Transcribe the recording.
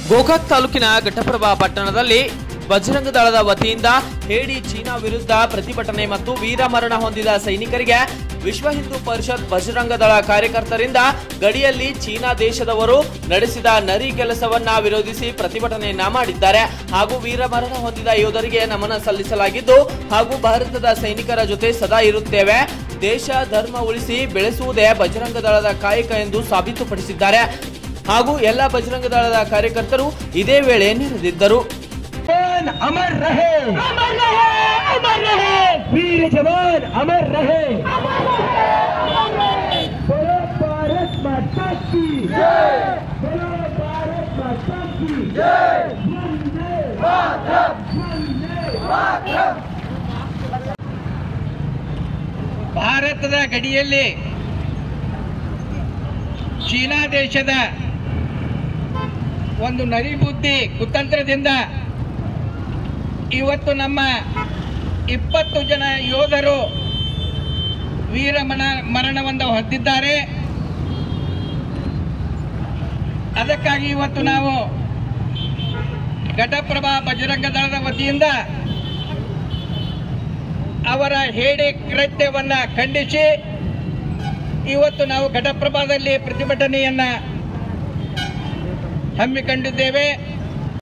ಗೋಕಾಕ್ ತಾಲೂಕಿನ ಘಟಪ್ರಭಾ ಪಟ್ಟಣದಲ್ಲಿ ಬಜರಂಗ ದಳದ ವತಿಯಿಂದ ಹೇಡಿ ಚೀನಾ ವಿರುದ್ಧ ಪ್ರತಿಭಟನೆ ಮತ್ತು ವೀರಮರಣ ಹೊಂದಿದ ಸೈನಿಕರಿಗೆ ವಿಶ್ವ ಹಿಂದೂ ಪರಿಷತ್ ಬಜರಂಗ ದಳ ಕಾರ್ಯಕರ್ತರಿಂದ ಗಡಿಯಲ್ಲಿ ಚೀನಾ ದೇಶದವರು ನಡೆಸಿದ ನರಿ ಕೆಲಸವನ್ನ ವಿರೋಧಿಸಿ ಪ್ರತಿಭಟನೆಯನ್ನ ಮಾಡಿದ್ದಾರೆ ಹಾಗೂ ವೀರಮರಣ ಹೊಂದಿದ ಯೋಧರಿಗೆ ನಮನ ಸಲ್ಲಿಸಲಾಗಿದ್ದು ಹಾಗೂ ಭಾರತದ ಸೈನಿಕರ ಜೊತೆ ಸದಾ ಇರುತ್ತೇವೆ ದೇಶ ಧರ್ಮ ಉಳಿಸಿ ಬೆಳೆಸುವುದೇ ಬಜರಂಗ ದಳದ ಕಾಯಕ ಎಂದು ಸಾಬೀತುಪಡಿಸಿದ್ದಾರೆ ಹಾಗೂ ಎಲ್ಲ ಬಜರಂಗ ದಳದ ಕಾರ್ಯಕರ್ತರು ಇದೇ ವೇಳೆ ನೆರೆದಿದ್ದರು जवान अमर रहे अमर रहे अमर रहे वीर जवान अमर रहे बोलो भारत माता की बोलो भारत माता की वंदे वंदे ಭಾರತದ ಗಡಿಯಲ್ಲಿ ಚೀನಾ ದೇಶದ ಒಂದು ನರಿಬುದ್ಧಿ ಕುತಂತ್ರದಿಂದ ಇವತ್ತು ನಮ್ಮ ಇಪ್ಪತ್ತು ಜನ ಯೋಧರು ವೀರಮನ ಮರಣವನ್ನು ಹೊಂದಿದ್ದಾರೆ ಅದಕ್ಕಾಗಿ ಇವತ್ತು ನಾವು ಘಟಪ್ರಭಾ ಬಜರಂಗ ದಳದ ವತಿಯಿಂದ ಅವರ ಹೇಡಿ ಕೃತ್ಯವನ್ನ ಖಂಡಿಸಿ ಇವತ್ತು ನಾವು ಘಟಪ್ರಭಾದಲ್ಲಿ ಪ್ರತಿಭಟನೆಯನ್ನ ಹಮ್ಮಿಕೊಂಡಿದ್ದೇವೆ